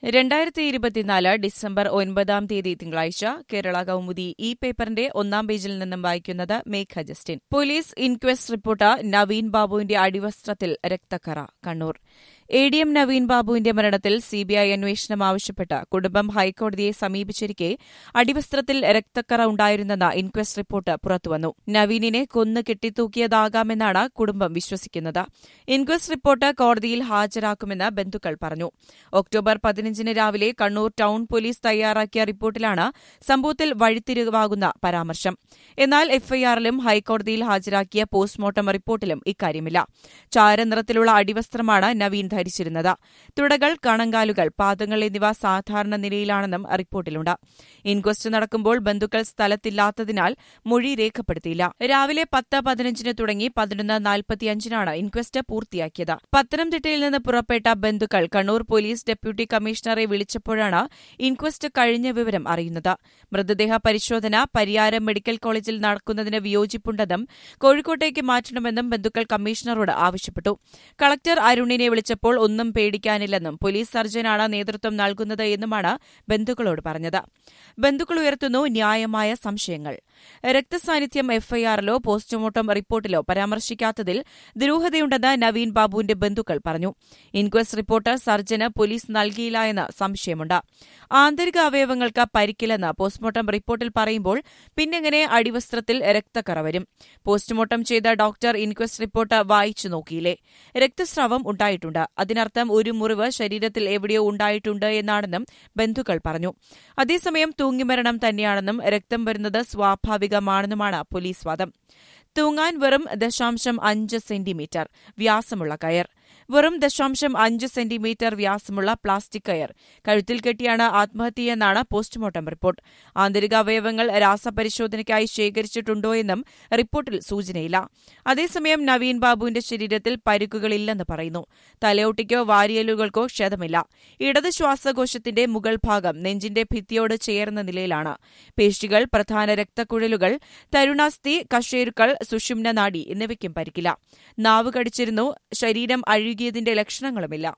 രണ്ടായിരത്തി ഇരുപത്തിനാല് ഡിസംബർ ഒൻപതാം തീയതി തിങ്കളാഴ്ച കേരള കൌമുദി ഈ പേപ്പറിന്റെ ഒന്നാം പേജിൽ നിന്നും വായിക്കുന്നത് Megha Justin police inquest report Naveen ബാബുവിന്റെ അടിവസ്ത്രത്തിൽ രക്തക്കറ Kannur A D M Naveen ബാബുവിന്റെ മരണത്തിൽ സിബിഐ അന്വേഷണം ആവശ്യപ്പെട്ട് കുടുംബം ഹൈക്കോടതിയെ സമീപിച്ചിരിക്കെ അടിവസ്ത്രത്തിൽ രക്തക്കറ ഉണ്ടായിരുന്നെന്ന ഇൻക്വസ്റ്റ് റിപ്പോർട്ട് പുറത്തുവന്നു നവീനിനെ കൊന്നു കെട്ടിത്തൂക്കിയതാകാമെന്നാണ് കുടുംബം വിശ്വസിക്കുന്നത് ഇൻക്വസ്റ്റ് റിപ്പോർട്ട് കോടതിയിൽ ഹാജരാക്കുമെന്ന് ബന്ധുക്കൾ പറഞ്ഞു ഒക്ടോബർ പതിനഞ്ചിന് രാവിലെ കണ്ണൂർ ടൌൺ പോലീസ് തയ്യാറാക്കിയ റിപ്പോർട്ടിലാണ് സംഭവത്തിൽ വഴിത്തിരിവാകുന്ന പരാമർശം എന്നാൽ എഫ്ഐആറിലും ഹൈക്കോടതിയിൽ ഹാജരാക്കിയ പോസ്റ്റ്മോർട്ടം റിപ്പോർട്ടിലും ഇക്കാര്യമില്ല ചാരനിറത്തിലുള്ള അടിവസ്ത്രമാണ് നവീൻ ധരിച്ചിരുന്നത് തുടകൾ കണങ്കാലുകൾ പാദങ്ങൾ എന്നിവ സാധാരണ നിലയിലാണെന്നും റിപ്പോർട്ടിലുണ്ട് ഇൻക്വസ്റ്റ് നടക്കുമ്പോൾ ബന്ധുക്കൾ സ്ഥലത്തില്ലാത്തതിനാൽ മൊഴി രേഖപ്പെടുത്തിയില്ല രാവിലെ പത്ത് പതിനഞ്ചിന് തുടങ്ങി പതിനൊന്ന് നാൽപ്പത്തിയഞ്ചിനാണ് ഇൻക്വസ്റ്റ് പൂർത്തിയാക്കിയത് പത്തനംതിട്ടയിൽ നിന്ന് പുറപ്പെട്ട ബന്ധുക്കൾ കണ്ണൂർ പോലീസ് ഡെപ്യൂട്ടി കമ്മീഷണറെ വിളിച്ചപ്പോഴാണ് ഇൻക്വസ്റ്റ് കഴിഞ്ഞ വിവരം അറിയുന്നത് മൃതദേഹ പരിശോധന പരിയാരം മെഡിക്കൽ കോളേജിൽ നടക്കുന്നതിന് വിയോജിപ്പുണ്ടെന്നും കോഴിക്കോട്ടേക്ക് മാറ്റണമെന്നും ബന്ധുക്കൾ കമ്മീഷണറോട് ആവശ്യപ്പെട്ടു കളക്ടർ അരുണിനെ വിളിച്ചപ്പോൾ ഒന്നും പേടിക്കാനില്ലെന്നും പോലീസ് സർജനാണ് നേതൃത്വം നൽകുന്നത് എന്നുമാണ് ബന്ധുക്കളോട് പറഞ്ഞത് ബന്ധുക്കൾ ഉയർത്തുന്നു ന്യായമായ സംശയങ്ങൾ രക്തസാന്നിധ്യം എഫ്ഐആറിലോ പോസ്റ്റ്മോർട്ടം റിപ്പോർട്ടിലോ പരാമർശിക്കാത്തതിൽ ദുരൂഹതയുണ്ടെന്ന് നവീൻ ബാബുവിന്റെ ബന്ധുക്കൾ പറഞ്ഞു ഇൻക്വസ്റ്റ് റിപ്പോർട്ട് സർജന് പോലീസ് നൽകിയില്ല എന്ന് സംശയമുണ്ട് ആന്തരിക അവയവങ്ങൾക്ക് പരിക്കില്ലെന്ന് പോസ്റ്റ്മോർട്ടം റിപ്പോർട്ടിൽ പറയുമ്പോൾ പിന്നെങ്ങനെ അടിവസ്ത്രത്തിൽ രക്തക്കറ വരും പോസ്റ്റ്മോർട്ടം ചെയ്ത ഡോക്ടർ ഇൻക്വസ്റ്റ് റിപ്പോർട്ട് വായിച്ചു നോക്കിയില്ലേ രക്തസ്രാവം ഉണ്ടായിട്ടുണ്ട് അതിനർത്ഥം ഒരു മുറിവ് ശരീരത്തിൽ എവിടെയോ ഉണ്ടായിട്ടുണ്ട് എന്നാണെന്നും ബന്ധുക്കൾ പറഞ്ഞു അതേസമയം തൂങ്ങിമരണം തന്നെയാണെന്നും രക്തം വരുന്നത് സ്വാഭാവികമാണെന്നുമാണ് പോലീസ് വാദം തൂങ്ങാൻ വെറും ദശാംശം അഞ്ച് സെന്റിമീറ്റർ വ്യാസമുള്ള കയർ വെറും ദശാംശം അഞ്ച് സെന്റിമീറ്റർ വ്യാസമുള്ള പ്ലാസ്റ്റിക് കയർ കഴുത്തിൽ കെട്ടിയാണ് ആത്മഹത്യയെന്നാണ് പോസ്റ്റ്മോർട്ടം റിപ്പോർട്ട് ആന്തരിക അവയവങ്ങൾ രാസപരിശോധനയ്ക്കായി ശേഖരിച്ചിട്ടുണ്ടോ എന്നും റിപ്പോർട്ടിൽ സൂചനയില്ല അതേസമയം നവീൻ ബാബുവിന്റെ ശരീരത്തിൽ പരിക്കുകളില്ലെന്ന് പറയുന്നു തലയോട്ടിക്കോ വാരിയലുകൾക്കോ ക്ഷതമില്ല ഇടത് ശ്വാസകോശത്തിന്റെ മുകൾ ഭാഗം നെഞ്ചിന്റെ ഭിത്തിയോട് ചേർന്ന നിലയിലാണ് പേശികൾ പ്രധാന രക്തക്കുഴലുകൾ തരുണാസ്ഥി കശേരുക്കൾ സുഷുമ്ന നാഡി എന്നിവയ്ക്കും പരിക്കില്ല നാവ് കടിച്ചിരുന്നു ശരീരം അഴുകിയതിന്റെ ലക്ഷണങ്ങളുമില്ല